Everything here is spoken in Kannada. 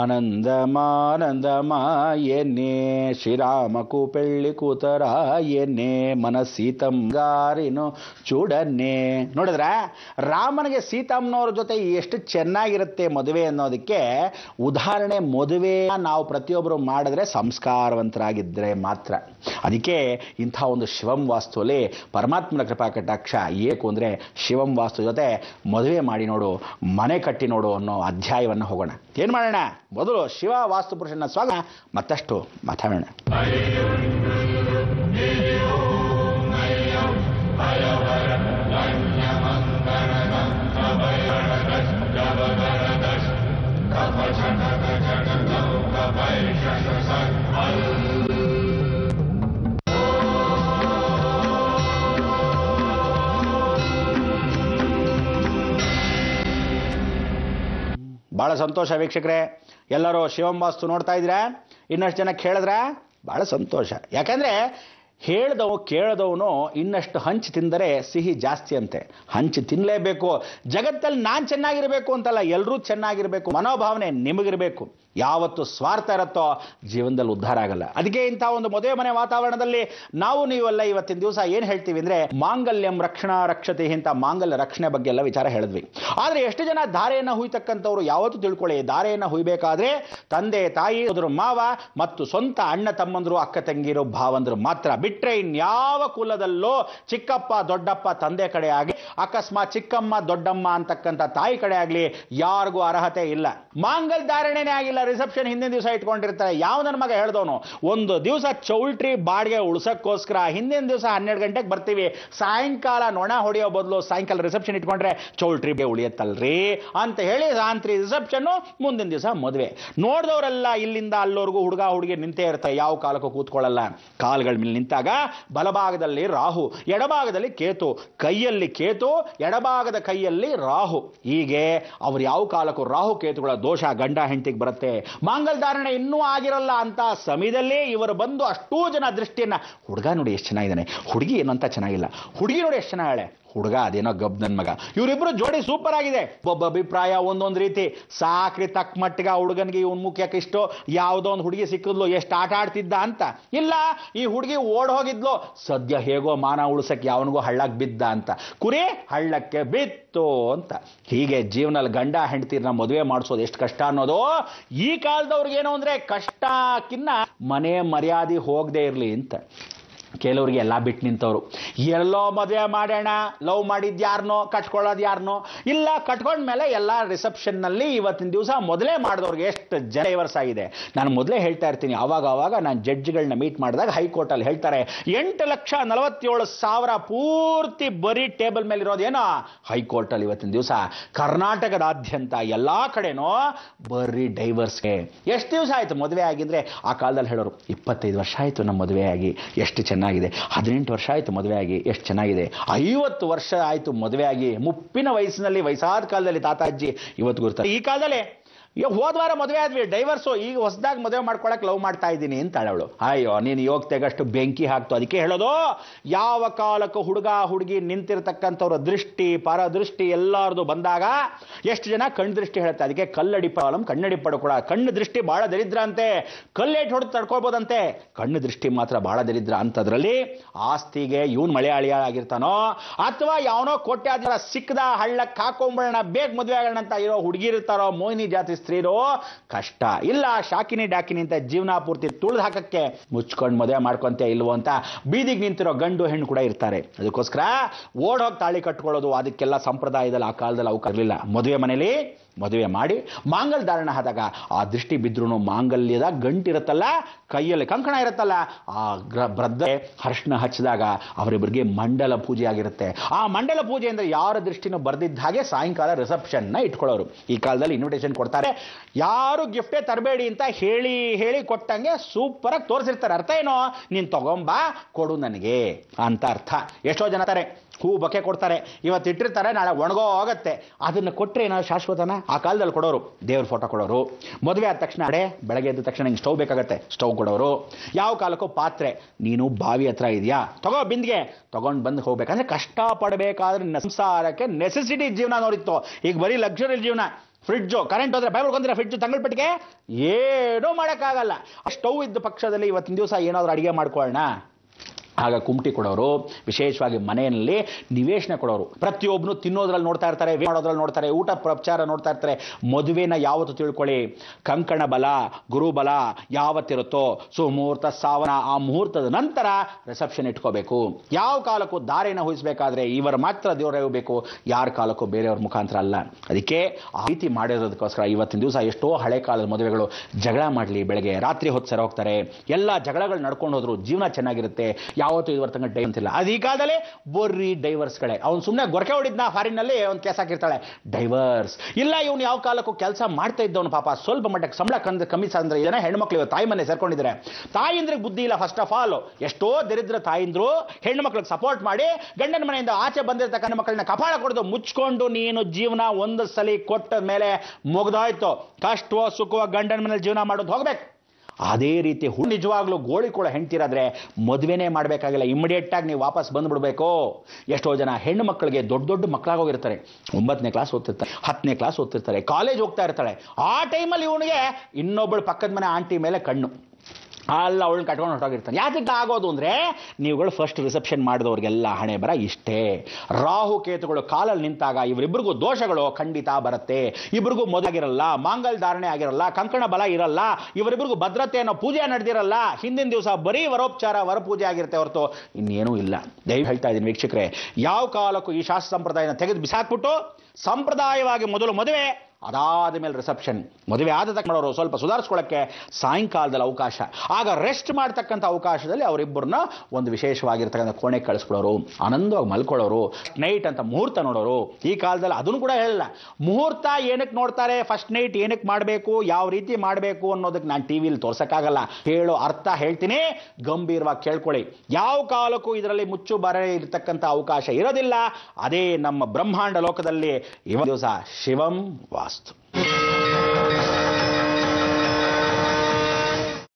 ఆనందమానందమాయనే శ్రీరామకు పెళ్లి ಕೂತರಾಯನೆ ಮನಸ್ಸೀತಂಗಾರಿನು ಚೂಡನ್ನೇ ನೋಡಿದ್ರ ರಾಮನಿಗೆ ಸೀತಮ್ಮನವ್ರ ಜೊತೆ ಎಷ್ಟು ಚೆನ್ನಾಗಿರುತ್ತೆ ಮದುವೆ ಅನ್ನೋದಕ್ಕೆ ಉದಾಹರಣೆ ಮದುವೆ ನಾವು ಪ್ರತಿಯೊಬ್ಬರು ಮಾಡಿದ್ರೆ ಸಂಸ್ಕಾರವಂತರಾಗಿದ್ದರೆ ಮಾತ್ರ ಅದಕ್ಕೆ ಇಂಥ ಒಂದು ಶಿವಂ ವಾಸ್ತುವಲ್ಲಿ ಪರಮಾತ್ಮನ ಕೃಪಾ ಕಟಾಕ್ಷ ಏಕು ಅಂದರೆ ಶಿವಂ ವಾಸ್ತು ಜೊತೆ ಮದುವೆ ಮಾಡಿ ನೋಡು ಮನೆ ಕಟ್ಟಿ ನೋಡು ಅನ್ನೋ ಅಧ್ಯಾಯವನ್ನು ಹೋಗೋಣ ಏನು ಮಾಡೋಣ ಮೊದಲು ಶಿವ ವಾಸ್ತು ಪುರುಷನ ಸ್ವಾಗತ ಮತ್ತಷ್ಟು ಮಾತಾಡೋಣ ಭಾಳ ಸಂತೋಷ ವೀಕ್ಷಕರೇ ಎಲ್ಲರೂ ಶಿವಂ ವಾಸ್ತು ನೋಡ್ತಾ ಇದ್ದೀರಾ ಇನ್ನಷ್ಟು ಜನ ಕೇಳಿದ್ರ ಭಾಳ ಸಂತೋಷ ಯಾಕಂದ್ರೆ ಹೇಳ್ದವು ಕೇಳ್ದವನು ಇನ್ನಷ್ಟು ಹಂಚು ತಿಂದರೆ ಸಿಹಿ ಜಾಸ್ತಿ ಅಂತೆ ಹಂಚು ತಿನ್ನಲೇಬೇಕು ಜಗತ್ತಲ್ಲಿ ನಾನು ಚೆನ್ನಾಗಿರಬೇಕು ಅಂತಲ್ಲ ಎಲ್ಲರೂ ಚೆನ್ನಾಗಿರಬೇಕು ಮನೋಭಾವನೆ ನಿಮಗಿರಬೇಕು ಯಾವತ್ತು ಸ್ವಾರ್ಥ ಇರುತ್ತೋ ಜೀವನದಲ್ಲಿ ಉದ್ಧಾರ ಆಗಲ್ಲ ಅದಕ್ಕೆ ಇಂಥ ಒಂದು ಮದುವೆ ಮನೆ ವಾತಾವರಣದಲ್ಲಿ ನಾವು ನೀವೆಲ್ಲ ಇವತ್ತಿನ ದಿವಸ ಏನು ಹೇಳ್ತೀವಿ ಅಂದ್ರೆ ಮಾಂಗಲ್ಯಂ ರಕ್ಷಣಾ ರಕ್ಷತೆ ಅಂತ ಮಾಂಗಲ್ಯ ರಕ್ಷಣೆ ಬಗ್ಗೆ ಎಲ್ಲ ವಿಚಾರ ಹೇಳಿದ್ವಿ ಆದರೆ ಎಷ್ಟು ಜನ ಧಾರೆಯನ್ನು ಹುಯ್ತಕ್ಕಂಥವ್ರು ಯಾವತ್ತೂ ತಿಳ್ಕೊಳ್ಳಿ ಧಾರೆಯನ್ನು ಹುಯ್ಬೇಕಾದ್ರೆ ತಂದೆ ತಾಯಿ ಅದ್ರ ಮಾವ ಮತ್ತು ಸ್ವಂತ ಅಣ್ಣ ತಮ್ಮಂದ್ರು ಅಕ್ಕ ತಂಗಿರು ಭಾವಂದ್ರು ಮಾತ್ರ ಬಿಟ್ರೆ ಇನ್ಯಾವ ಕುಲದಲ್ಲೋ ಚಿಕ್ಕಪ್ಪ ದೊಡ್ಡಪ್ಪ ತಂದೆ ಕಡೆ ಆಗಲಿ ಅಕಸ್ಮಾತ್ ಚಿಕ್ಕಮ್ಮ ದೊಡ್ಡಮ್ಮ ಅಂತಕ್ಕಂಥ ತಾಯಿ ಕಡೆ ಆಗಲಿ ಯಾರಿಗೂ ಅರ್ಹತೆ ಇಲ್ಲ ಮಾಂಗಲ್ ಧಾರಣೆನೇ ಆಗಿಲ್ಲ ರಿಸೆಪ್ಷನ್ ಹಿಂದಿನ ದಿವಸ ಇಟ್ಕೊಂಡಿರ್ತಾರೆ ಯಾವ ನನ್ನ ಮಗ ಹೇಳ್ದವನು ಒಂದು ದಿವಸ ಚೌಲ್ಟ್ರಿ ಬಾಡಿಗೆ ಉಳ್ಸಕ್ಕೋಸ್ಕರ ಹಿಂದಿನ ದಿವಸ ಹನ್ನೆರಡು ಗಂಟೆಗೆ ಬರ್ತೀವಿ ಸಾಯಂಕಾಲ ನೊಣ ಹೊಡೆಯೋ ಬದಲು ಸಾಯಂಕಾಲ ರಿಸೆಪ್ಷನ್ ಇಟ್ಕೊಂಡ್ರೆ ಚೌಲ್ಟ್ರಿಗೆ ಉಳಿಯತ್ತಲ್ರಿ ಅಂತ ಹೇಳಿ ರಾತ್ರಿ ರಿಸೆಪ್ಷನ್ನು ಮುಂದಿನ ದಿವಸ ಮದುವೆ ನೋಡಿದವರೆಲ್ಲ ಇಲ್ಲಿಂದ ಅಲ್ಲೋರ್ಗು ಹುಡುಗ ಹುಡುಗಿ ನಿಂತೇ ಇರ್ತಾರೆ ಯಾವ ಕಾಲಕ್ಕೂ ಕೂತ್ಕೊಳ್ಳಲ್ಲ ಕಾಲುಗಳ ಮೇಲೆ ನಿಂತಾಗ ಬಲಭಾಗದಲ್ಲಿ ರಾಹು ಎಡಭಾಗದಲ್ಲಿ ಕೇತು ಕೈಯಲ್ಲಿ ಕೇತು ಎಡಭಾಗದ ಕೈಯಲ್ಲಿ ರಾಹು ಹೀಗೆ ಅವ್ರು ಯಾವ ಕಾಲಕ್ಕೂ ರಾಹು ಕೇತುಗಳ ದೋಷ ಗಂಡ ಹೆಂಡತಿಗೆ ಬರುತ್ತೆ ಮಾಂಗಲ್ ಧಾರಣೆ ಇನ್ನೂ ಆಗಿರಲ್ಲ ಅಂತ ಸಮಯದಲ್ಲೇ ಇವರು ಬಂದು ಅಷ್ಟೂ ಜನ ದೃಷ್ಟಿಯನ್ನ ಹುಡುಗ ನೋಡಿ ಎಷ್ಟು ಚೆನ್ನಾಗಿದ್ದಾನೆ ಹುಡುಗಿ ಏನು ಅಂತ ಚೆನ್ನಾಗಿಲ್ಲ ಹುಡುಗಿ ನೋಡಿ ಎಷ್ಟು ಚೆನ್ನಾಗಳೆ ಹುಡುಗ ಅದೇನೋ ಗಬ್ ನನ್ನ ಮಗ ಇವರಿಬ್ರು ಜೋಡಿ ಸೂಪರ್ ಆಗಿದೆ ಒಬ್ಬ ಅಭಿಪ್ರಾಯ ಒಂದೊಂದು ರೀತಿ ಸಾಕ್ರಿ ತಕ್ಕ ಮಟ್ಟಿಗೆ ಆ ಹುಡುಗನಿಗೆ ಇವನ್ ಮುಖ್ಯಕ್ಕೆ ಇಷ್ಟು ಯಾವುದೋ ಒಂದು ಹುಡುಗಿ ಸಿಕ್ಕಿದ್ಲು ಎಷ್ಟು ಆಟ ಆಡ್ತಿದ್ದ ಅಂತ ಇಲ್ಲ ಈ ಹುಡುಗಿ ಓಡ್ ಹೋಗಿದ್ಲು ಸದ್ಯ ಹೇಗೋ ಮಾನ ಉಳಿಸಕ್ಕೆ ಯಾವನಿಗೂ ಹಳ್ಳಕ್ಕೆ ಬಿದ್ದ ಅಂತ ಕುರಿ ಹಳ್ಳಕ್ಕೆ ಬಿತ್ತು ಅಂತ ಹೀಗೆ ಜೀವನದಲ್ಲಿ ಗಂಡ ಹೆಂಡತಿರ್ನ ಮದುವೆ ಮಾಡಿಸೋದು ಎಷ್ಟು ಕಷ್ಟ ಅನ್ನೋದು ಈ ಕಾಲದವ್ರಿಗೆ ಏನು ಅಂದ್ರೆ ಕಷ್ಟಕ್ಕಿನ್ನ ಮನೆ ಮರ್ಯಾದೆ ಹೋಗದೆ ಇರಲಿ ಅಂತ ಕೆಲವ್ರಿಗೆ ಎಲ್ಲ ಬಿಟ್ಟು ನಿಂತವ್ರು ಎಲ್ಲೋ ಮದುವೆ ಮಾಡೋಣ ಲವ್ ಮಾಡಿದ್ ಯಾರನೋ ಕಟ್ಕೊಳ್ಳೋದು ಯಾರನೋ ಇಲ್ಲ ಕಟ್ಕೊಂಡ್ಮೇಲೆ ಎಲ್ಲ ರಿಸೆಪ್ಷನ್ನಲ್ಲಿ ಇವತ್ತಿನ ದಿವಸ ಮೊದಲೇ ಮಾಡಿದವ್ರಿಗೆ ಎಷ್ಟು ಜನ ಡೈವರ್ಸ್ ಆಗಿದೆ ನಾನು ಮೊದಲೇ ಹೇಳ್ತಾ ಇರ್ತೀನಿ ಅವಾಗ ಅವಾಗ ನಾನು ಜಡ್ಜ್ಗಳನ್ನ ಮೀಟ್ ಮಾಡಿದಾಗ ಹೈಕೋರ್ಟಲ್ಲಿ ಹೇಳ್ತಾರೆ ಎಂಟು ಲಕ್ಷ ನಲವತ್ತೇಳು ಸಾವಿರ ಪೂರ್ತಿ ಬರೀ ಟೇಬಲ್ ಮೇಲೆ ಇರೋದೇನೋ ಹೈಕೋರ್ಟಲ್ಲಿ ಇವತ್ತಿನ ದಿವಸ ಕರ್ನಾಟಕದಾದ್ಯಂತ ಎಲ್ಲ ಕಡೆನೋ ಬರೀ ಡೈವರ್ಸ್ಗೆ ಎಷ್ಟು ದಿವಸ ಆಯಿತು ಮದುವೆ ಆಗಿದ್ರೆ ಆ ಕಾಲದಲ್ಲಿ ಹೇಳೋರು ಇಪ್ಪತ್ತೈದು ವರ್ಷ ಆಯಿತು ನಮ್ಮ ಮದುವೆ ಆಗಿ ಎಷ್ಟು ಚೆನ್ನಾಗಿದೆ ಹದಿನೆಂಟು ವರ್ಷ ಆಯಿತು ಮದುವೆ ಆಗಿ ಎಷ್ಟು ಚೆನ್ನಾಗಿದೆ ಐವತ್ತು ವರ್ಷ ಆಯಿತು ಮದುವೆ ಆಗಿ ಮುಪ್ಪಿನ ವಯಸ್ಸಿನಲ್ಲಿ ವಯಸ್ಸಾದ ಕಾಲದಲ್ಲಿ ತಾತಾಜಿ ಇವತ್ತು ಗುರ್ತಾರೆ ಈ ಕಾಲದಲ್ಲಿ ಈಗ ಹೋದ ವಾರ ಮದುವೆ ಆದ್ವಿ ಡೈವರ್ಸು ಈಗ ಹೊಸದಾಗಿ ಮದುವೆ ಮಾಡ್ಕೊಳಕ್ಕೆ ಲವ್ ಮಾಡ್ತಾ ಇದ್ದೀನಿ ಅಂತ ಅವಳು ಅಯ್ಯೋ ನೀನು ಯೋಗ್ತೆಗಷ್ಟು ಬೆಂಕಿ ಹಾಕ್ತು ಅದಕ್ಕೆ ಹೇಳೋದು ಯಾವ ಕಾಲಕ್ಕೂ ಹುಡುಗ ಹುಡುಗಿ ನಿಂತಿರ್ತಕ್ಕಂಥವ್ರ ದೃಷ್ಟಿ ಪರದೃಷ್ಟಿ ಎಲ್ಲರದು ಬಂದಾಗ ಎಷ್ಟು ಜನ ಕಣ್ಣು ದೃಷ್ಟಿ ಹೇಳುತ್ತೆ ಅದಕ್ಕೆ ಕಲ್ಲಡಿ ಪ್ರಾಬ್ಲಮ್ ಕಣ್ಣಡಿ ಪಡ್ಕೊಳ ಕಣ್ಣು ದೃಷ್ಟಿ ಬಹಳ ದರಿದ್ರ ಅಂತೆ ಕಲ್ಲೇಟ್ ಹೊಡೆದು ತಡ್ಕೊಳ್ಬೋದಂತೆ ಕಣ್ಣು ದೃಷ್ಟಿ ಮಾತ್ರ ಬಹಳ ದರಿದ್ರ ಅಂತದ್ರಲ್ಲಿ ಆಸ್ತಿಗೆ ಇವನ್ ಮಳೆಯಾಳಿಯ ಆಗಿರ್ತಾನೋ ಅಥವಾ ಯಾವನೋ ಕೋಟ್ಯಾಧರ ಸಿಕ್ಕದ ಹಳ್ಳಕ್ಕೆ ಹಾಕೊಂಬಿಡೋಣ ಬೇಗ ಮದುವೆ ಆಗೋಣ ಅಂತ ಇರೋ ಹುಡುಗಿರ್ತಾರೋ ಮೋಹಿನಿ ಜಾತಿ ಸ್ತ್ರೀರು ಕಷ್ಟ ಇಲ್ಲ ಶಾಕಿನಿ ಡಾಕಿನಿ ಅಂತ ಜೀವನ ಪೂರ್ತಿ ತುಳಿದು ಹಾಕಕ್ಕೆ ಮುಚ್ಕೊಂಡು ಮದುವೆ ಮಾಡ್ಕೊಂತೆ ಇಲ್ವೋ ಅಂತ ಬೀದಿಗೆ ನಿಂತಿರೋ ಗಂಡು ಹೆಣ್ಣು ಕೂಡ ಇರ್ತಾರೆ ಅದಕ್ಕೋಸ್ಕರ ಓಡ್ ಹೋಗಿ ತಾಳಿ ಕಟ್ಕೊಳ್ಳೋದು ಅದಕ್ಕೆಲ್ಲ ಸಂಪ್ರದಾಯದಲ್ಲಿ ಆ ಕಾಲದಲ್ಲಿ ಅವಕಾಶ ಇರಲಿಲ್ಲ ಮದುವೆ ಮನೇಲಿ ಮದುವೆ ಮಾಡಿ ಮಾಂಗಲ್ ಧಾರಣ ಆದಾಗ ಆ ದೃಷ್ಟಿ ಬಿದ್ರೂ ಮಾಂಗಲ್ಯದ ಗಂಟಿರುತ್ತಲ್ಲ ಕೈಯಲ್ಲಿ ಕಂಕಣ ಇರುತ್ತಲ್ಲ ಆ ಗ್ರ ಬ್ರದ್ದೆ ಹರ್ಷಣ ಹಚ್ಚಿದಾಗ ಅವರಿಬ್ಬರಿಗೆ ಮಂಡಲ ಪೂಜೆ ಆಗಿರುತ್ತೆ ಆ ಮಂಡಲ ಪೂಜೆ ಅಂದರೆ ಯಾರ ದೃಷ್ಟಿನೂ ಬರ್ದಿದ್ದ ಹಾಗೆ ಸಾಯಂಕಾಲ ರಿಸೆಪ್ಷನ್ನ ಇಟ್ಕೊಳ್ಳೋರು ಈ ಕಾಲದಲ್ಲಿ ಇನ್ವಿಟೇಷನ್ ಕೊಡ್ತಾರೆ ಯಾರು ಗಿಫ್ಟೇ ತರಬೇಡಿ ಅಂತ ಹೇಳಿ ಹೇಳಿ ಕೊಟ್ಟಂಗೆ ಸೂಪರಾಗಿ ತೋರಿಸಿರ್ತಾರೆ ಅರ್ಥ ಏನೋ ನೀನು ತಗೊಂಬಾ ಕೊಡು ನನಗೆ ಅಂತ ಅರ್ಥ ಎಷ್ಟೋ ಜನ ತಾರೆ ಹೂ ಬೊಕ್ಕೆ ಕೊಡ್ತಾರೆ ಇವತ್ತು ಇಟ್ಟಿರ್ತಾರೆ ನಾಳೆ ಒಣಗೋ ಹೋಗತ್ತೆ ಅದನ್ನು ಕೊಟ್ಟರೆ ಏನಾದ್ರು ಶಾಶ್ವತನ ಆ ಕಾಲದಲ್ಲಿ ಕೊಡೋರು ದೇವ್ರ ಫೋಟೋ ಕೊಡೋರು ಮದುವೆ ಆದ ತಕ್ಷಣ ಅಡೆ ಬೆಳಗ್ಗೆ ಎದ್ದ ತಕ್ಷಣ ಹಿಂಗೆ ಸ್ಟವ್ ಬೇಕಾಗತ್ತೆ ಸ್ಟವ್ ಕೊಡೋರು ಯಾವ ಕಾಲಕ್ಕೂ ಪಾತ್ರೆ ನೀನು ಬಾವಿ ಹತ್ರ ಇದೆಯಾ ತಗೋ ಬಿಂದಿಗೆ ತಗೊಂಡು ಬಂದು ಹೋಗ್ಬೇಕಂದ್ರೆ ಕಷ್ಟ ಪಡಬೇಕಾದ್ರೆ ನಿನ್ನ ಸಂಸಾರಕ್ಕೆ ನೆಸೆಸಿಟಿ ಜೀವನ ನೋಡಿತ್ತು ಈಗ ಬರೀ ಲಕ್ಸುರಿ ಜೀವನ ಫ್ರಿಡ್ಜು ಕರೆಂಟ್ ಹೋದ್ರೆ ಬೈಬಲ್ ಬಂದ್ರೆ ಫ್ರಿಡ್ಜ್ ತಂಗಳ ಪೆಟ್ಟಿಗೆ ಏನೂ ಮಾಡೋಕ್ಕಾಗಲ್ಲ ಸ್ಟವ್ ಇದ್ದ ಪಕ್ಷದಲ್ಲಿ ಇವತ್ತಿನ ದಿವಸ ಏನಾದರೂ ಅಡಿಗೆ ಮಾಡ್ಕೊಳ್ಳೋಣ ಆಗ ಕುಮಟಿ ಕೊಡೋರು ವಿಶೇಷವಾಗಿ ಮನೆಯಲ್ಲಿ ನಿವೇಶನ ಕೊಡೋರು ಪ್ರತಿಯೊಬ್ಬನು ತಿನ್ನೋದ್ರಲ್ಲಿ ನೋಡ್ತಾ ಇರ್ತಾರೆ ವೇ ಮಾಡೋದ್ರಲ್ಲಿ ನೋಡ್ತಾರೆ ಊಟ ಪ್ರಚಾರ ನೋಡ್ತಾ ಇರ್ತಾರೆ ಮದುವೆನ ಯಾವತ್ತು ತಿಳ್ಕೊಳ್ಳಿ ಕಂಕಣ ಬಲ ಗುರುಬಲ ಯಾವತ್ತಿರುತ್ತೋ ಸುಮುಹೂರ್ತ ಸಾವನ ಆ ಮುಹೂರ್ತದ ನಂತರ ರಿಸೆಪ್ಷನ್ ಇಟ್ಕೋಬೇಕು ಯಾವ ಕಾಲಕ್ಕೂ ದಾರಿನ ವಹಿಸಬೇಕಾದ್ರೆ ಇವರು ಮಾತ್ರ ದೇವರ ಇರಬೇಕು ಯಾರ ಕಾಲಕ್ಕೂ ಬೇರೆಯವ್ರ ಮುಖಾಂತರ ಅಲ್ಲ ಅದಕ್ಕೆ ಆ ರೀತಿ ಮಾಡಿರೋದಕ್ಕೋಸ್ಕರ ಇವತ್ತಿನ ದಿವಸ ಎಷ್ಟೋ ಹಳೆ ಕಾಲದ ಮದುವೆಗಳು ಜಗಳ ಮಾಡಲಿ ಬೆಳಗ್ಗೆ ರಾತ್ರಿ ಹೊತ್ತು ಸರ ಹೋಗ್ತಾರೆ ಎಲ್ಲ ಜಗಳಗಳು ನಡ್ಕೊಂಡು ಹೋದ್ರು ಜೀವನ ಚೆನ್ನಾಗಿರುತ್ತೆ ಯಾವತ್ತೂ ಇದುವರೆ ತನಕ ಡೈ ಅಂತಿಲ್ಲ ಅದು ಈ ಕಾಲದಲ್ಲಿ ಬೋರ್ರಿ ಡೈವರ್ಸ್ಗಳೇ ಅವ್ನು ಸುಮ್ಮನೆ ಗೊರಕೆ ಹೊಡಿದ್ನ ಫಾರಿನಲ್ಲಿ ಒಂದು ಕೇಸ್ ಹಾಕಿರ್ತಾಳೆ ಡೈವರ್ಸ್ ಇಲ್ಲ ಇವನು ಯಾವ ಕಾಲಕ್ಕೂ ಕೆಲಸ ಮಾಡ್ತಾ ಇದ್ದವನು ಪಾಪ ಸ್ವಲ್ಪ ಮಟ್ಟಕ್ಕೆ ಸಂಬಳ ಕಂದ ಕಮ್ಮಿ ಅಂದ್ರೆ ಜನ ಹೆಣ್ಮಕ್ಳು ಇವತ್ತು ತಾಯಿ ಮನೆ ಸೇರ್ಕೊಂಡಿದ್ದಾರೆ ತಾಯಿಂದ್ರಿಗೆ ಬುದ್ಧಿ ಇಲ್ಲ ಫಸ್ಟ್ ಆಫ್ ಆಲ್ ಎಷ್ಟೋ ದರಿದ್ರ ತಾಯಿಂದ್ರು ಹೆಣ್ಣು ಮಕ್ಳಿಗೆ ಸಪೋರ್ಟ್ ಮಾಡಿ ಗಂಡನ ಮನೆಯಿಂದ ಆಚೆ ಬಂದಿರ್ತಕ್ಕಂಥ ಮಕ್ಕಳನ್ನ ಕಪಾಳ ಕೊಡೋದು ಮುಚ್ಕೊಂಡು ನೀನು ಜೀವನ ಒಂದು ಸಲ ಕೊಟ್ಟ ಮೇಲೆ ಮುಗ್ದೋಯ್ತು ಕಷ್ಟವೋ ಸುಖವೋ ಗಂಡನ ಮನೇಲಿ ಜೀವನ ಮಾಡೋದು ಹೋಗ್ಬೇಕು ಅದೇ ರೀತಿ ಹು ನಿಜವಾಗ್ಲೂ ಗೋಳಿ ಕೂಡ ಹೆಂಡ್ತಿರಾದ್ರೆ ಮದುವೆನೇ ಮಾಡಬೇಕಾಗಿಲ್ಲ ಇಮಿಡಿಯೇಟ್ ಆಗಿ ನೀವು ವಾಪಸ್ ಬಂದ್ಬಿಡ್ಬೇಕು ಎಷ್ಟೋ ಜನ ಹೆಣ್ಣು ಮಕ್ಕಳಿಗೆ ದೊಡ್ಡ ದೊಡ್ಡ ಮಕ್ಕಳಾಗೋಗಿರ್ತಾರೆ ಒಂಬತ್ತನೇ ಕ್ಲಾಸ್ ಓದ್ತಿರ್ತಾರೆ ಹತ್ತನೇ ಕ್ಲಾಸ್ ಓದ್ತಿರ್ತಾರೆ ಕಾಲೇಜ್ ಹೋಗ್ತಾ ಇರ್ತಾಳೆ ಆ ಟೈಮಲ್ಲಿ ಇವನಿಗೆ ಇನ್ನೊಬ್ಬಳು ಪಕ್ಕದ ಮನೆ ಆಂಟಿ ಮೇಲೆ ಕಣ್ಣು ಅಲ್ಲ ಅವಳನ್ನ ಕಟ್ಕೊಂಡು ಹೊರಟೋಗಿರ್ತಾನೆ ಯಾತಕ್ಕೆ ಆಗೋದು ಅಂದರೆ ನೀವುಗಳು ಫಸ್ಟ್ ರಿಸೆಪ್ಷನ್ ಮಾಡಿದವ್ರಿಗೆಲ್ಲ ಹಣೆ ಬರ ಇಷ್ಟೇ ರಾಹು ಕೇತುಗಳು ಕಾಲಲ್ಲಿ ನಿಂತಾಗ ಇವರಿಬ್ಬರಿಗೂ ದೋಷಗಳು ಖಂಡಿತ ಬರುತ್ತೆ ಇಬ್ಬರಿಗೂ ಮೊದಲಾಗಿರಲ್ಲ ಮಾಂಗಲ್ ಧಾರಣೆ ಆಗಿರಲ್ಲ ಕಂಕಣ ಬಲ ಇರಲ್ಲ ಇವರಿಬ್ಬರಿಗೂ ಭದ್ರತೆ ಅನ್ನೋ ಪೂಜೆ ನಡೆದಿರಲ್ಲ ಹಿಂದಿನ ದಿವಸ ಬರೀ ವರೋಪಚಾರ ವರಪೂಜೆ ಆಗಿರುತ್ತೆ ಹೊರತು ಇನ್ನೇನೂ ಇಲ್ಲ ದಯವು ಹೇಳ್ತಾ ಇದ್ದೀನಿ ವೀಕ್ಷಕರೇ ಯಾವ ಕಾಲಕ್ಕೂ ಈ ಶಾಸ್ತ್ರ ಸಂಪ್ರದಾಯನ ತೆಗೆದು ಬಿಸಾಕ್ಬಿಟ್ಟು ಸಂಪ್ರದಾಯವಾಗಿ ಮೊದಲು ಮದುವೆ ಅದಾದ ಮೇಲೆ ರಿಸೆಪ್ಷನ್ ಮದುವೆ ಆದ ತಕ್ಕ ಮಾಡೋರು ಸ್ವಲ್ಪ ಸುಧಾರಿಸ್ಕೊಳ್ಳೋಕ್ಕೆ ಸಾಯಂಕಾಲದಲ್ಲಿ ಅವಕಾಶ ಆಗ ರೆಸ್ಟ್ ಮಾಡ್ತಕ್ಕಂಥ ಅವಕಾಶದಲ್ಲಿ ಅವರಿಬ್ಬರನ್ನ ಒಂದು ವಿಶೇಷವಾಗಿರ್ತಕ್ಕಂಥ ಕೋಣೆ ಕಳಿಸ್ಬಿಡೋರು ಆನಂದವಾಗಿ ಮಲ್ಕೊಳ್ಳೋರು ನೈಟ್ ಅಂತ ಮುಹೂರ್ತ ನೋಡೋರು ಈ ಕಾಲದಲ್ಲಿ ಅದನ್ನು ಕೂಡ ಹೇಳಲ್ಲ ಮುಹೂರ್ತ ಏನಕ್ಕೆ ನೋಡ್ತಾರೆ ಫಸ್ಟ್ ನೈಟ್ ಏನಕ್ಕೆ ಮಾಡಬೇಕು ಯಾವ ರೀತಿ ಮಾಡಬೇಕು ಅನ್ನೋದಕ್ಕೆ ನಾನು ಟಿ ವಿಲಿ ತೋರ್ಸೋಕ್ಕಾಗಲ್ಲ ಹೇಳೋ ಅರ್ಥ ಹೇಳ್ತೀನಿ ಗಂಭೀರವಾಗಿ ಕೇಳ್ಕೊಳ್ಳಿ ಯಾವ ಕಾಲಕ್ಕೂ ಇದರಲ್ಲಿ ಮುಚ್ಚು ಬರ ಇರತಕ್ಕಂಥ ಅವಕಾಶ ಇರೋದಿಲ್ಲ ಅದೇ ನಮ್ಮ ಬ್ರಹ್ಮಾಂಡ ಲೋಕದಲ್ಲಿ ಇವ ದಿವಸ ಶಿವಂ ವಾಸ್ತು